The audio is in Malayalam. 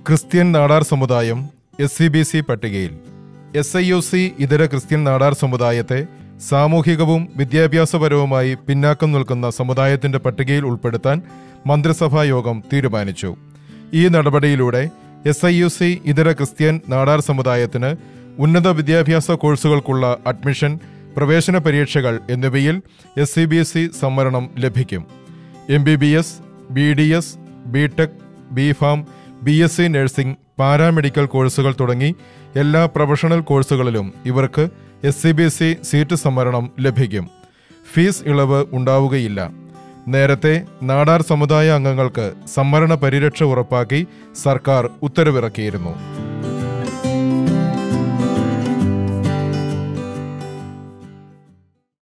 ക്രിസ്ത്യൻ നാടാർ സമുദായം എസ് സി ബി സി പട്ടികയിൽ എസ് ഐ ഒ സി ഇതര ക്രിസ്ത്യൻ നാടാർ സമുദായത്തെ സാമൂഹികവും വിദ്യാഭ്യാസപരവുമായി പിന്നാക്കം നിൽക്കുന്ന സമുദായത്തിന്റെ പട്ടികയിൽ ഉൾപ്പെടുത്താൻ മന്ത്രിസഭാ യോഗം തീരുമാനിച്ചു ഈ നടപടിയിലൂടെ എസ് ഐ യു സി ഇതര ക്രിസ്ത്യൻ നാടാർ സമുദായത്തിന് ഉന്നത വിദ്യാഭ്യാസ കോഴ്സുകൾക്കുള്ള അഡ്മിഷൻ പ്രവേശന പരീക്ഷകൾ എന്നിവയിൽ S C B S E സംവരണം ലഭിക്കും M B B S B D S B tech B pharm B S C nursing paramedical കോഴ്സുകൾ തുടങ്ങി എല്ലാ പ്രൊഫഷണൽ കോഴ്സുകളിലും ഇവർക്ക് S C B S E seat സംവരണം ലഭിക്കും ഫീസ് ഇളവ് ഉണ്ടാവുകയില്ല നേരത്തെ നാടാർ സമുദായ അംഗങ്ങൾക്ക് സംവരണ പരിരക്ഷ ഉറപ്പാക്കി സർക്കാർ ഉത്തരവിറക്കിയിരുന്നു